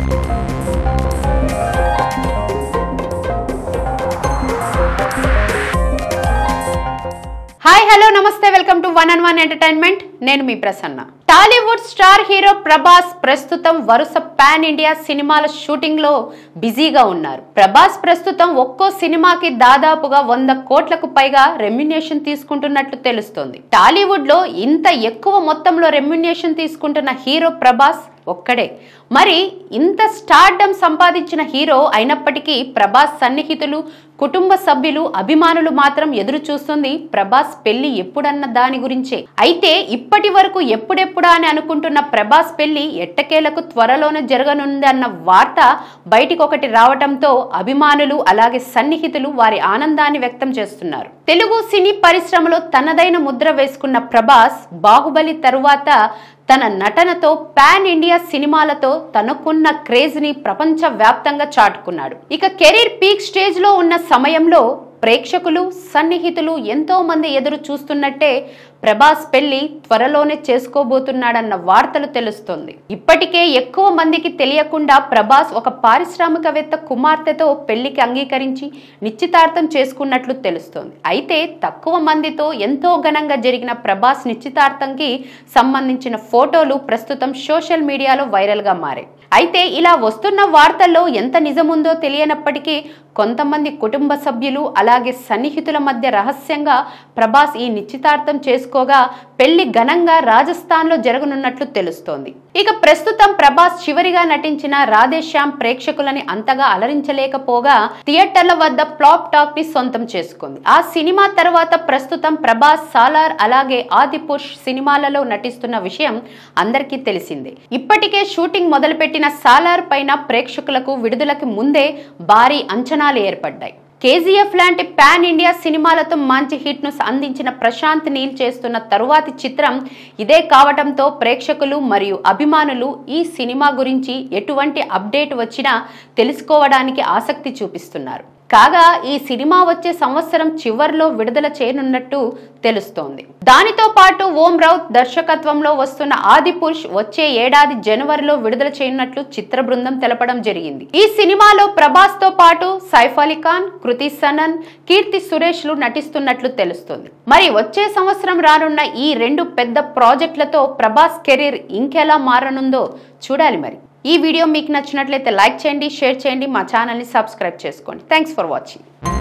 hi hello namaste welcome to one and one entertainment నేను మీ Prasanna Tollywood star hero Prabhas ప్రస్తుతం వరుస పాన్ ఇండియా సినిమాల షూటింగ్ లో బిజీగా ఉన్నారు ప్రభాస్ ప్రస్తుతం ఒక్కో సినిమాకి దాదాపుగా వంద కోట్లకు పైగా రెమ్యునేషన్ తీసుకుంటున్నట్లు తెలుస్తోంది టాలీవుడ్ లో ఇంత ఎక్కువ మొత్తంలో రెమ్యునేషన్ తీసుకుంటున్న హీరో ప్రభాస్ ఒక్కడే మరి ఇంత స్టార్డమ్ సంపాదించిన హీరో అయినప్పటికీ ప్రభాస్ సన్నిహితులు కుటుంబ సభ్యులు అభిమానులు మాత్రం ఎదురు చూస్తుంది ప్రభాస్ పెళ్లి ఎప్పుడన్న దాని గురించే అయితే ఇప్పటి వరకు ఎప్పుడెప్పుడా అని అనుకుంటున్న ప్రభాస్ పెళ్లి ఎట్టకేలకు త్వరలోనే జరగనుందన్న వార్త బయటికి ఒకటి రావటంతో అభిమానులు అలాగే సన్నిహితులు వారి ఆనందాన్ని వ్యక్తం చేస్తున్నారు తెలుగు సినీ పరిశ్రమలో తనదైన ముద్ర వేసుకున్న ప్రభాస్ బాహుబలి తరువాత తన నటనతో పాన్ ఇండియా సినిమాలతో తనకున్న క్రేజ్ ని ప్రపంచ వ్యాప్తంగా చాటుకున్నాడు ఇక కెరీర్ పీక్ స్టేజ్ లో ఉన్న సమయంలో ప్రేక్షకులు సన్నిహితులు ఎంతో మంది ఎదురు చూస్తున్నట్టే ప్రభాస్ పెళ్లి త్వరలోనే చేసుకోబోతున్నాడన్న వార్తలు తెలుస్తోంది ఇప్పటికే ఎక్కువ మందికి తెలియకుండా ప్రభాస్ ఒక పారిశ్రామికవేత్త కుమార్తెతో పెళ్లికి అంగీకరించి నిశ్చితార్థం చేసుకున్నట్లు తెలుస్తోంది అయితే తక్కువ మందితో ఎంతో ఘనంగా జరిగిన ప్రభాస్ నిశ్చితార్థంకి సంబంధించిన ఫోటోలు ప్రస్తుతం సోషల్ మీడియాలో వైరల్గా మారాయి అయితే ఇలా వస్తున్న వార్తల్లో ఎంత నిజముందో తెలియనప్పటికీ కొంతమంది కుటుంబ సభ్యులు అలాగే సన్నిహితుల మధ్య రహస్యంగా ప్రభాస్ ఈ నిశ్చితార్థం చేసుకోగా పెళ్లి ఘనంగా రాజస్థాన్లో జరగనున్నట్లు తెలుస్తోంది ఇక ప్రస్తుతం ప్రభాస్ చివరిగా నటించిన రాధేశ్యామ్ ప్రేక్షకులని అంతగా అలరించలేకపోగా థియేటర్ల వద్ద ఫ్లాప్ టాక్ ని సొంతం చేసుకుంది ఆ సినిమా తర్వాత ప్రస్తుతం ప్రభాస్ సాలార్ అలాగే ఆదిపురుష్ సినిమాలలో నటిస్తున్న విషయం అందరికీ తెలిసిందే ఇప్పటికే షూటింగ్ మొదలుపెట్టిన సాలార్ పైన ప్రేక్షకులకు విడుదలకి ముందే భారీ అంచనాలు ఏర్పడ్డాయి కేజీఎఫ్ లాంటి పాన్ ఇండియా సినిమాలతో మంచి హిట్ ను అందించిన ప్రశాంత్ నీల్ చేస్తున్న తరువాతి చిత్రం ఇదే కావడంతో ప్రేక్షకులు మరియు అభిమానులు ఈ సినిమా గురించి ఎటువంటి అప్డేట్ వచ్చినా తెలుసుకోవడానికి ఆసక్తి చూపిస్తున్నారు కాగా ఈ సినిమా వచ్చే సంవత్సరం చివర్లో విడుదల చేయనున్నట్టు తెలుస్తోంది దానితో పాటు ఓం రౌత్ దర్శకత్వంలో వస్తున్న ఆది పురుష్ వచ్చే ఏడాది జనవరిలో విడుదల చేయనున్నట్లు చిత్ర బృందం తెలపడం జరిగింది ఈ సినిమాలో ప్రభాస్ తో పాటు సైఫ్ అలీ ఖాన్ కృతి సనన్ కీర్తి సురేష్ లు నటిస్తున్నట్లు తెలుస్తుంది మరి వచ్చే సంవత్సరం రానున్న ఈ రెండు పెద్ద ప్రాజెక్టులతో ప్రభాస్ కెరీర్ ఇంకెలా మారనుందో చూడాలి మరి ఈ వీడియో మీకు నచ్చినట్లయితే లైక్ చేయండి షేర్ చేయండి మా ఛానల్ని సబ్స్క్రైబ్ చేసుకోండి థ్యాంక్స్ ఫర్ వాచింగ్